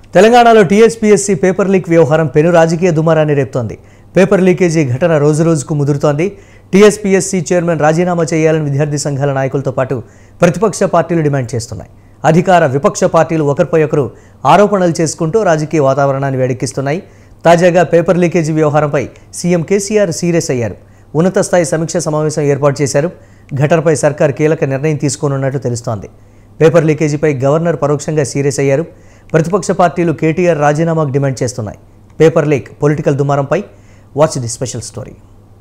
తెలంగాణలో TSPSC paper leak వ్యవహారం పెను రాజకీయ దుమారాన్ని రేపుతోంది పేపర్ లీకేజీ ఘటన రోజురోజుకు ముదురుతోంది టీఎస్పీఎస్సీ చైర్మన్ రాజీనామా చేయాలని విద్యార్థి సంఘాల నాయకులతో పాటు ప్రతిపక్ష పార్టీలు డిమాండ్ చేస్తున్నాయి అధికార విపక్ష పార్టీలు ఒకరిపై ఒకరు ఆరోపణలు చేసుకుంటూ రాజకీయ వాతావరణాన్ని వేడెక్కిస్తున్నాయి తాజాగా పేపర్ లీకేజీ వ్యవహారంపై సీఎం కేసీఆర్ సీరియస్ అయ్యారు ఉన్నత స్థాయి సమీక్ష సమావేశం ఏర్పాటు చేశారు ఘటనపై సర్కార్ కీలక నిర్ణయం తీసుకోనున్నట్టు తెలుస్తోంది పేపర్ లీకేజీపై గవర్నర్ పరోక్షంగా సీరియస్ అయ్యారు ప్రతిపక్ష పార్టీలు కేటీఆర్ రాజీనామాకు డిమాండ్ చేస్తున్నాయి పేపర్ లీక్ పొలిటికల్ దుమారంపై watch the special story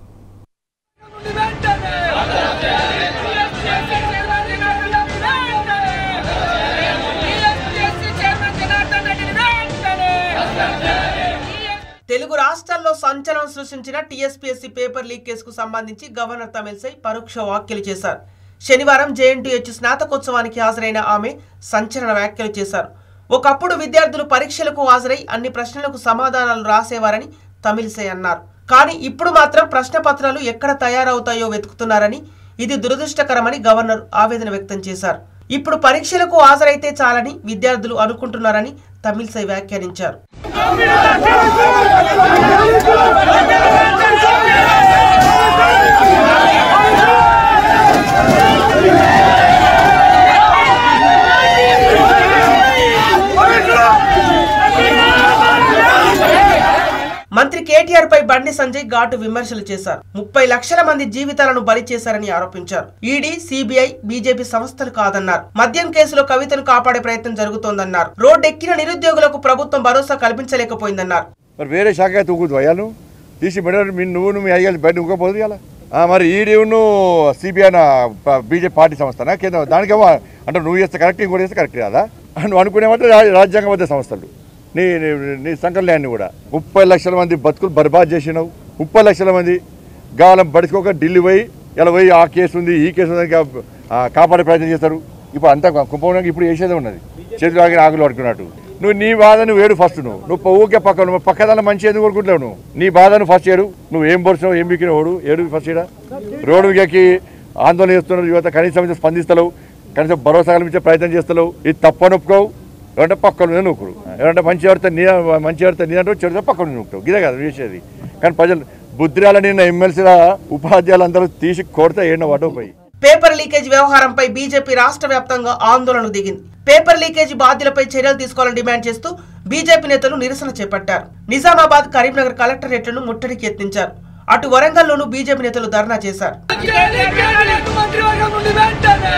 Telugu రాష్ట్రాల్లో సంచలనం సృష్టించిన టీఎస్పీఎస్సీ పేపర్ లీక్ కేసుకు సంబంధించి గవర్నర్ తమిళసై పరోక్ష వ్యాఖ్యలు చేశారు శనివారం జేఎన్టీహెచ్ స్నాతకోత్సవానికి హాజరైన ఆమె సంచలన వ్యాఖ్యలు చేశారు ఒకప్పుడు విద్యార్థులు పరీక్షలకు హాజరై అన్ని ప్రశ్నలకు సమాధానాలు రాసేవారని తమిళసై అన్నారు కానీ ఇప్పుడు మాత్రం ప్రశ్న పత్రాలు ఎక్కడ తయారవుతాయో వెతుకుతున్నారని ఇది దురదృష్టకరమని గవర్నర్ ఆవేదన వ్యక్తం చేశారు ఇప్పుడు పరీక్షలకు హాజరైతే చాలని విద్యార్థులు అనుకుంటున్నారని తమిళసై వ్యాఖ్యానించారు మంత్రి కేటీఆర్ పై బండి సంజయ్ ఘాటు విమర్శలు చేశారు ముప్పై లక్షల మంది జీవితాలను బలి చేశారని ఆరోపించారు ఈడీ సిబిఐ బీజేపీ సంస్థలు కాదన్నారు మద్యం కేసులో కవితను కాపాడే ప్రయత్నం జరుగుతోందన్నారు రోడ్డెక్కిన నిరుద్యోగులకు ప్రభుత్వం భరోసా కల్పించలేకపోయిందన్నారు మరి వేరే శాఖ అయితే ఊకుదు అయ్యాను తీసి మెడ మీ నువ్వు మీ అయ్యాలి బయట ఊకపోదు ఇలా మరి ఈడీను సిబిఐ బీజేపీ పార్టీ సంస్థనా కేంద్ర దానికేమో అంటే నువ్వు చేస్తే కరెక్ట్ ఇంకోటి చేస్తే కరెక్ట్ కాదా నువ్వు అనుకునేమంటే రా- రాజ్యాంగబద్ధ సంస్థలు నీ నీ- నీ సంకల్యాన్ని కూడా ముప్పై లక్షల మంది బతుకులు బర్బాద్ చేసినావు ముప్పై లక్షల మంది గాలం పడుచుకోక ఢిల్లీ పోయి ఇలా పోయి ఆ కేసు ఉంది ఈ కేసు ఉంది అని కా- ఆ, కాపాడే ప్రయత్నం చేస్తారు ఇప్పుడు అంతా కుంభకోణంగా ఇప్పుడు వేసేదే ఉన్నది చేతులు ఆగి ఆకులు పడుకున్నట్టు నువ్వు నీ బాధను వేడు ఫస్ట్ నువ్వు నువ్వు ఊకే పక్క నువ్వు పక్కదాన్ని మంచి ఎందుకు కొనుక్కుంటావు నువ్వు నీ బాధను ఫస్ట్ ఏడు నువ్వు ఏం పొడిచినావు ఏం బిక్కిన ఓడు ఏడు ఫస్ట్ ఏడా రోడ్డు ఎక్కి ఆందోళన చేస్తున్నారు యువత కనీసం అయితే స్పందిస్తలేవు కనీసం భరోసా కల్పించే ప్రయత్నం చేస్తలేవు ఇది తప్పని ఒప్పుకోవు ఎవరంటే పక్కన మీద నూకుడు ఎవరంటే మంచి ఎవరితో నీ మంచి ఎవరితో నీ అంటే చెడుతో పక్కన మీద నూకుతావు ఇదే కదా చేసేది కానీ ప్రజలు బుద్ధిరాల నిన్న ఎమ్మెల్సీల ఉపాధ్యాయులందరూ తీసి కొడితే ఏడిన వాటో పోయి పేపర్ లీకేజ్ వ్యవహారంపై బీజేపీ రాష్ట్ర వ్యాప్తంగా ఆందోళనకు దిగింది పేపర్ లీకేజ్ బాధ్యులపై చర్యలు తీసుకోవాలని డిమాండ్ చేస్తూ బీజేపీ నేతలు నిరసన చేపట్టారు నిజామాబాద్ కరీంనగర్ కలెక్టరేట్లను ముట్టడికి యత్నించారు అటు వరంగల్లోనూ బీజేపీ నేతలు ధర్నా చేశారు మంత్రివర్గం నుండి వెంటనే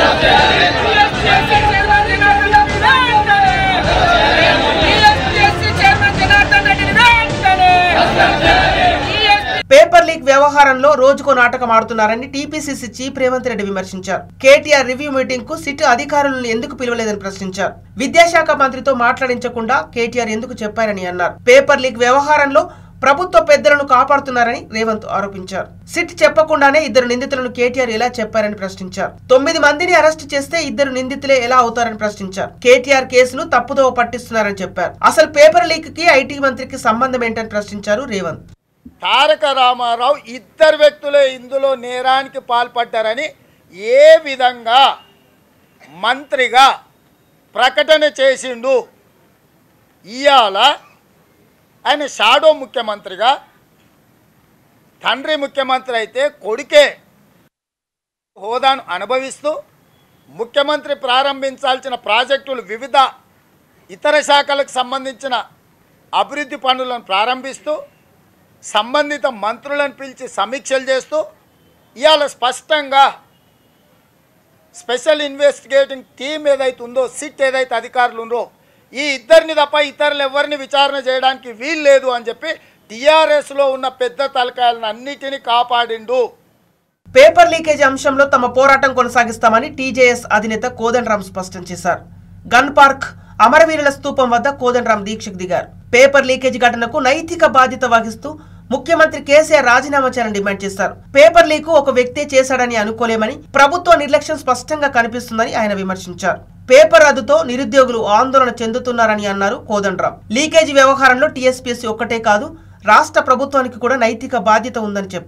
పేపర్ లీక్ వ్యవహారంలో రోజుకో నాటకం ఆడుతున్నారని టీపీసీసీ చీఫ్ రేవంత్ రెడ్డి విమర్శించారు కేటీఆర్ రివ్యూ మీటింగ్ కు సిట్ అధికారులను ఎందుకు పిలవలేదని ప్రశ్నించారు విద్యాశాఖ మంత్రితో మాట్లాడించకుండా కేటీఆర్ ఎందుకు చెప్పారని అన్నారు పేపర్ లీక్ వ్యవహారంలో ప్రభుత్వ పెద్దలను కాపాడుతున్నారని రేవంత్ ఆరోపించారు సిట్ చెప్పకుండానే ఇద్దరు నిందితులను కేటీఆర్ ఎలా చెప్పారని ప్రశ్నించారు తొమ్మిది మందిని అరెస్ట్ చేస్తే ఇద్దరు నిందితులే ఎలా అవుతారని ప్రశ్నించారు కేటీఆర్ కేసును తప్పుదోవ పట్టిస్తున్నారని చెప్పారు అసలు పేపర్ లీక్ కి ఐటీ మంత్రికి సంబంధం ఏంటని ప్రశ్నించారు రేవంత్ తారక రామారావు ఇద్దరు వ్యక్తులే ఇందులో నేరానికి పాల్పడ్డారని ఏ విధంగా మంత్రిగా ప్రకటన చేసిండు ఇవాళ ఆయన షాడో ముఖ్యమంత్రిగా తండ్రి ముఖ్యమంత్రి అయితే కొడుకే హోదాను అనుభవిస్తూ ముఖ్యమంత్రి ప్రారంభించాల్సిన ప్రాజెక్టులు వివిధ ఇతర శాఖలకు సంబంధించిన అభివృద్ధి పనులను ప్రారంభిస్తూ సంబంధిత మంత్రులను పిలిచి సమీక్షలు చేస్తూ ఇవాళ స్పష్టంగా స్పెషల్ ఇన్వెస్టిగేటింగ్ టీం ఏదైతే ఉందో సిట్ ఏదైతే అధికారులు ఉందో ఈ ఇద్దరిని తప్ప ఇతరులు ఎవరిని విచారణ చేయడానికి వీలు లేదు అని చెప్పి టీఆర్ఎస్లో ఉన్న పెద్ద తలకాయలను అన్నిటినీ కాపాడిండు పేపర్ లీకేజ్ అంశంలో తమ పోరాటం కొనసాగిస్తామని టీజేఎస్ అధినేత కోదండరాం స్పష్టం చేశారు గన్ పార్క్ అమరవీరుల స్తూపం వద్ద కోదండరాం దీక్షకు దిగారు పేపర్ లీకేజ్ ఘటనకు నైతిక బాధ్యత వహిస్తూ ముఖ్యమంత్రి కేసీఆర్ రాజీనామా చేయాలని డిమాండ్ చేశారు పేపర్ లీక్ ఒక వ్యక్తే చేశాడని అనుకోలేమని ప్రభుత్వ నిర్లక్ష్యం స్పష్టంగా కనిపిస్తుందని ఆయన విమర్శించారు పేపర్ రద్దుతో నిరుద్యోగులు ఆందోళన చెందుతున్నారని అన్నారు కోదండరాం లీకేజీ వ్యవహారంలో టీఎస్పీఎస్సీ ఒక్కటే కాదు రాష్ట్ర ప్రభుత్వానికి కూడా నైతిక బాధ్యత ఉందని చెప్పారు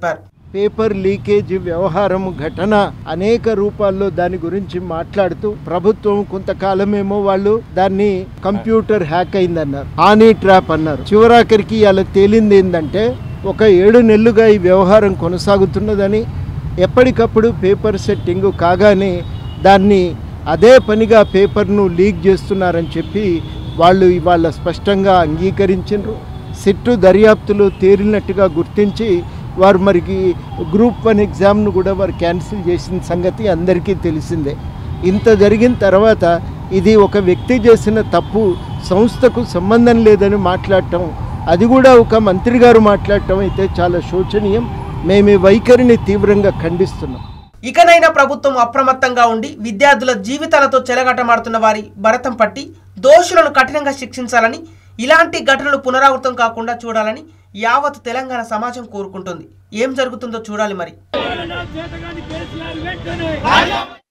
పేపర్ లీకేజ్ వ్యవహారం ఘటన అనేక రూపాల్లో దాని గురించి మాట్లాడుతూ ప్రభుత్వం కొంతకాలమేమో వాళ్ళు దాన్ని కంప్యూటర్ హ్యాక్ అయిందన్నారు ఆనీ ట్రాప్ అన్నారు చివరాఖరికి ఇలా తేలింది ఏంటంటే ఒక ఏడు నెలలుగా ఈ వ్యవహారం కొనసాగుతున్నదని ఎప్పటికప్పుడు పేపర్ సెట్టింగ్ కాగానే దాన్ని అదే పనిగా పేపర్ను లీక్ చేస్తున్నారని చెప్పి వాళ్ళు ఇవాళ స్పష్టంగా అంగీకరించారు సిట్టు దర్యాప్తులో తేలినట్టుగా గుర్తించి వారు మరికి గ్రూప్ వన్ ఎగ్జామ్ను కూడా వారు క్యాన్సిల్ చేసిన సంగతి అందరికీ తెలిసిందే ఇంత జరిగిన తర్వాత ఇది ఒక వ్యక్తి చేసిన తప్పు సంస్థకు సంబంధం లేదని మాట్లాడటం అది కూడా ఒక మంత్రి గారు మాట్లాడటం అయితే చాలా శోచనీయం మేము ఈ వైఖరిని తీవ్రంగా ఖండిస్తున్నాం ఇకనైనా ప్రభుత్వం అప్రమత్తంగా ఉండి విద్యార్థుల జీవితాలతో చెలగాటమాడుతున్న వారి భరతం పట్టి దోషులను కఠినంగా శిక్షించాలని ఇలాంటి ఘటనలు పునరావృతం కాకుండా చూడాలని యావత్ తెలంగాణ సమాజం కోరుకుంటుంది ఏం జరుగుతుందో చూడాలి మరి చేతగాని కేసీఆర్ వెంటనే